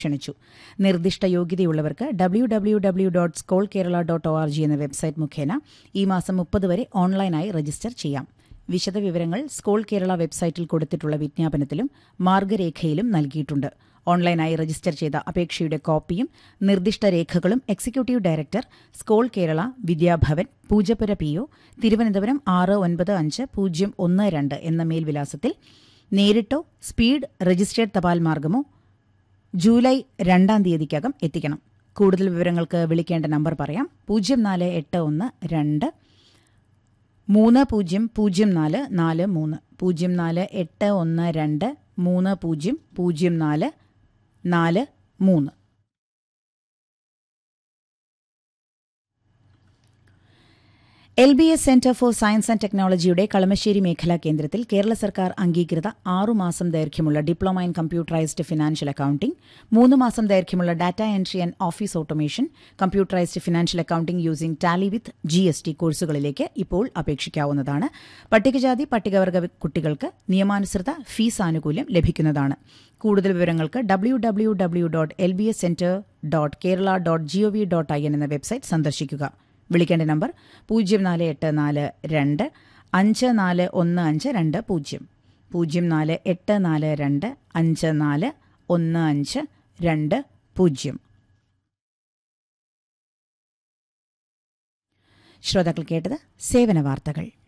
ക്ഷണിച്ചു നിർദ്ദിഷ്ട യോഗ്യതയുള്ളവർക്ക് W W W dot Scole Kerala dot O R G എന്ന വെബ്സൈറ്റ് മുഖേന ഈ മാസം മുപ്പത് വരെ ഓൺലൈനായി രജിസ്റ്റർ ചെയ്യാം വിശദവിവരങ്ങൾ സ്കോൾ കേരള വെബ്സൈറ്റിൽ കൊടുത്തിട്ടുള്ള വിജ്ഞാപനത്തിലും മാർഗരേഖയിലും നൽകിയിട്ടുണ്ട് ഓൺലൈനായി രജിസ്റ്റർ ചെയ്ത അപേക്ഷയുടെ കോപ്പിയും നിർദ്ദിഷ്ട രേഖകളും executive director Scole Kerala Vidyabhavan Poojappura P O Thiruvananthapuram ആറ് ഒൻപത് അഞ്ച് പൂജ്യം ഒന്ന് രണ്ട് എന്ന മേൽവിലാസത്തിൽ നേരിട്ടോ സ്പീഡ് രജിസ്ട്രേഡ് തപാൽ മാർഗമോ ജൂലൈ രണ്ടാം തീയതിക്കകം എത്തിക്കണം കൂടുതൽ വിവരങ്ങൾക്ക് വിളിക്കേണ്ട നമ്പർ പറയാം പൂജ്യം നാല് എട്ട് ഒന്ന് രണ്ട് മൂന്ന് പൂജ്യം പൂജ്യം നാല് നാല് മൂന്ന് പൂജ്യം നാല് എട്ട് ഒന്ന് രണ്ട് മൂന്ന് പൂജ്യം പൂജ്യം നാല് നാല് മൂന്ന് L B S centre for science and ടെക്നോളജിയുടെ കളമശ്ശേരി മേഖലാ കേന്ദ്രത്തിൽ കേരള സർക്കാർ അംഗീകൃത ആറുമാസം ദൈർഘ്യമുള്ള diploma in computerised financial accounting മൂന്ന് മാസം ദൈർഘ്യമുള്ള data entry and office automation computerised financial accounting using Tally with G S T കോഴ്സുകളിലേക്ക് ഇപ്പോൾ അപേക്ഷിക്കാവുന്നതാണ് പട്ടികജാതി പട്ടികവർഗ കുട്ടികൾക്ക് നിയമാനുസൃത ഫീസ് ആനുകൂല്യം ലഭിക്കുന്നതാണ് കൂടുതൽ വിവരങ്ങൾക്ക് W W W dot L B S centre dot Kerala dot G O V dot I N എന്ന വെബ്സൈറ്റ് സന്ദർശിക്കുക വിളിക്കേണ്ട നമ്പർ പൂജ്യം നാല് എട്ട് നാല് രണ്ട് അഞ്ച് നാല് ഒന്ന് അഞ്ച് രണ്ട് പൂജ്യം പൂജ്യം നാല് എട്ട് നാല് രണ്ട് അഞ്ച് നാല് ഒന്ന് അഞ്ച് രണ്ട് പൂജ്യം ശ്രോതാക്കൾ കേട്ടത് സേവന വാർത്തകൾ